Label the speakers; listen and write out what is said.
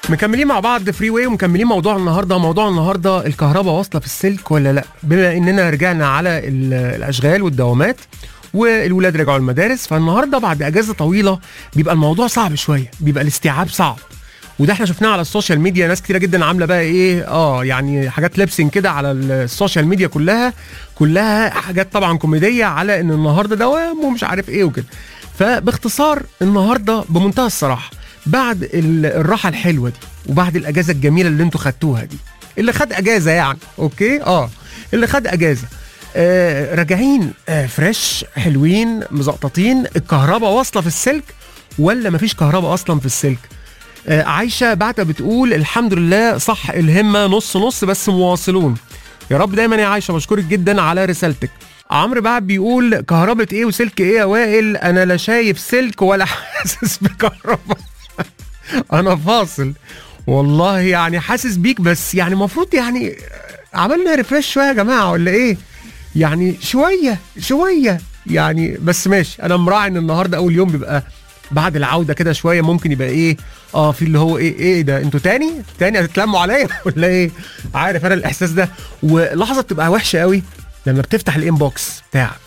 Speaker 1: مكملين مع بعض فري واي ومكملين موضوع النهارده موضوع النهارده الكهرباء واصله في السلك ولا لا بما اننا رجعنا على ال- الاشغال والدوامات والولاد رجعوا المدارس فالنهارده بعد اجازه طويله بيبقى الموضوع صعب شويه بيبقى الاستيعاب صعب وده احنا شفناه على السوشيال ميديا ناس كتيره جدا عامله بقى ايه اه يعني حاجات لبسين كده على السوشيال ميديا كلها كلها حاجات طبعا كوميديه على ان النهارده دوام ومش عارف ايه وكده فباختصار النهارده بمنتهى الصراحه بعد ال- الراحه الحلوه دي وبعد الاجازه الجميله اللي انتوا خدتوها دي اللي خد اجازه يعني اوكي اه اللي خد اجازه آه راجعين آه فريش حلوين مزقططين الكهرباء واصله في السلك ولا مفيش كهرباء اصلا في السلك آه عايشه بعتة بتقول الحمد لله صح الهمه نص نص بس مواصلون يا رب دايما يا عايشه بشكرك جدا على رسالتك عمرو بقى بيقول كهربة ايه وسلك ايه يا وائل انا لا شايف سلك ولا حاسس بكهرباء انا فاصل والله يعني حاسس بيك بس يعني المفروض يعني عملنا ريفرش شويه يا جماعه ولا ايه يعني شويه شويه يعني بس ماشي انا مراعي ان النهارده اول يوم بيبقى بعد العوده كده شويه ممكن يبقى ايه اه في اللي هو ايه ايه ده انتوا تاني تاني هتتلموا عليا ولا ايه عارف انا الاحساس ده ولحظه بتبقى وحشه قوي لما بتفتح الانبوكس بتاعك